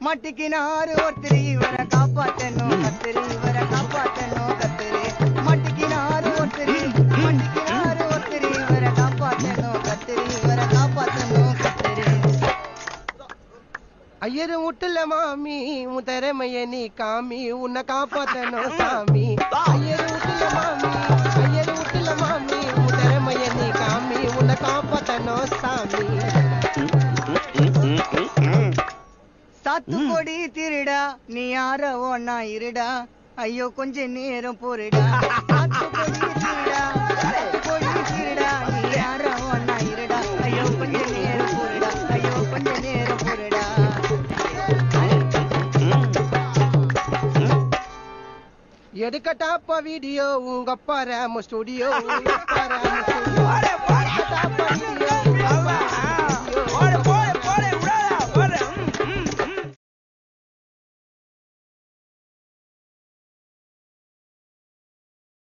மட்டிக்கினாரு ஒருத்தர் இவரை காப்பாத்தணும் கத்திரி இவரை காப்பாத்தணும் கத்திரி மட்டிக்கினாரு ஒருத்தர் மட்டிக்கினாரு ஒருத்தர் இவரை காப்பாத்தணும் கத்திரி இவரை காப்பாத்தணும் கத்திரி ஐயரு முட்டுல மாமி உன் திறமைய நீ காமி உன்னை காப்பாத்தணும் சாமி ஐயரு முட்டுல மாமி ஐயரு முட்டுல மாமி உன் திறமைய நீ காமி உன்னை காப்பாத்தணும் சாமி சாத்துக்கொடி திருடா நீ யார ஒன்னா இருடா ஐயோ கொஞ்ச நேரம் பொருடா சாத்துக்கொடி திருடா சாத்துக்கொடி திருடா நீ யார ஒன்னா இருடா ஐயோ கொஞ்ச நேரம் பொருடா ஐயோ கொஞ்ச நேரம் பொருடா எடுக்கட்டாப்பா வீடியோ உங்க அப்பா ரேம ஸ்டுடியோ உங்க அப்பா ரேம ஸ்டுடியோ